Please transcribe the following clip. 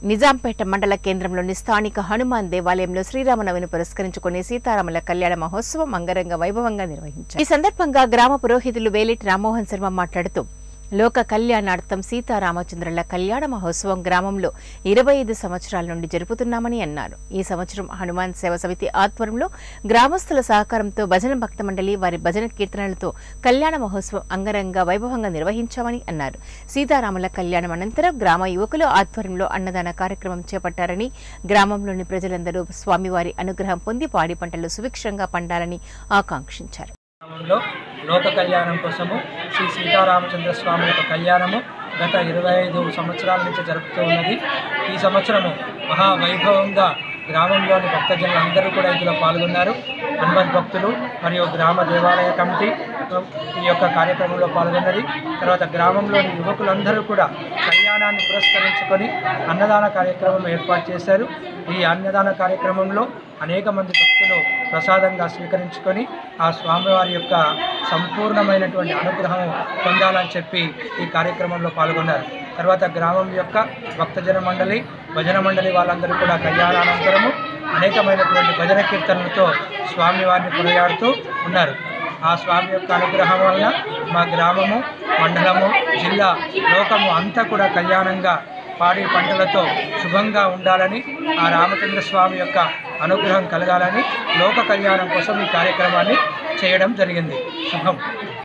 నిజాంపేట మండల కేంద్రంలోని స్థానిక హనుమాన్ దేవాలయంలో శ్రీరామనవమిని పురస్కరించుకుని సీతారాముల కళ్యాణ మహోత్సవం అంగరంగ వైభవంగా నిర్వహించారు ఈ సందర్భంగా గ్రామ పురోహితులు వేలిటి రామ్మోహన్ శర్మ మాట్లాడుతూ లోక కళ్యాణార్థం సీతారామచంద్రుల కళ్యాణ మహోత్సవం గ్రామంలో ఇరవై ఐదు సంవత్సరాల నుండి జరుపుతున్నామని అన్నారు ఈ సంవత్సరం హనుమాన్ సేవ సమితి ఆధ్వర్యంలో గ్రామస్తుల సహకారంతో భజన భక్త మండలి వారి భజన కీర్తనలతో కళ్యాణ మహోత్సవం అంగరంగ వైభవంగా నిర్వహించామని అన్నారు సీతారాముల కళ్యాణం అనంతరం గ్రామ యువకుల ఆధ్వర్యంలో అన్నదాన కార్యక్రమం చేపట్టారని గ్రామంలోని ప్రజలందరూ స్వామివారి అనుగ్రహం పొంది పాడి పంటలు సుభిక్షంగా పండాలని ఆకాంక్షించారు గ్రామంలో లోక కళ్యాణం కోసము శ్రీ సీతారామచంద్ర స్వామి యొక్క కళ్యాణము గత ఇరవై ఐదు సంవత్సరాల నుంచి జరుపుతూ ఉన్నది ఈ సంవత్సరము మహావైభవంగా గ్రామంలోని భక్తజనులు అందరూ కూడా ఇందులో పాల్గొన్నారు హనుమత్ భక్తులు మరియు గ్రామ దేవాలయ కమిటీ ఈ యొక్క కార్యక్రమంలో పాల్గొన్నది తర్వాత గ్రామంలోని యువకులందరూ కూడా కళ్యాణాన్ని పురస్కరించుకొని అన్నదాన కార్యక్రమం ఏర్పాటు చేశారు ఈ అన్నదాన కార్యక్రమంలో అనేక మంది భక్తులు ప్రసాదంగా స్వీకరించుకొని ఆ స్వామివారి యొక్క సంపూర్ణమైనటువంటి అనుగ్రహం పొందాలని చెప్పి ఈ కార్యక్రమంలో పాల్గొన్నారు తర్వాత గ్రామం యొక్క భక్తజన మండలి భజన మండలి వాళ్ళందరూ కూడా కళ్యాణానంతరము అనేకమైనటువంటి భజన కీర్తనలతో స్వామివారిని కొనియాడుతూ ఉన్నారు ఆ స్వామి యొక్క అనుగ్రహం వలన మా గ్రామము మండలము జిల్లా లోకము అంతా కూడా కళ్యాణంగా పాడి పంటలతో శుభంగా ఉండాలని ఆ రామచంద్ర స్వామి యొక్క అనుగ్రహం కలగాలని లోక కళ్యాణం కోసం ఈ కార్యక్రమాన్ని చేయడం జరిగింది శుభం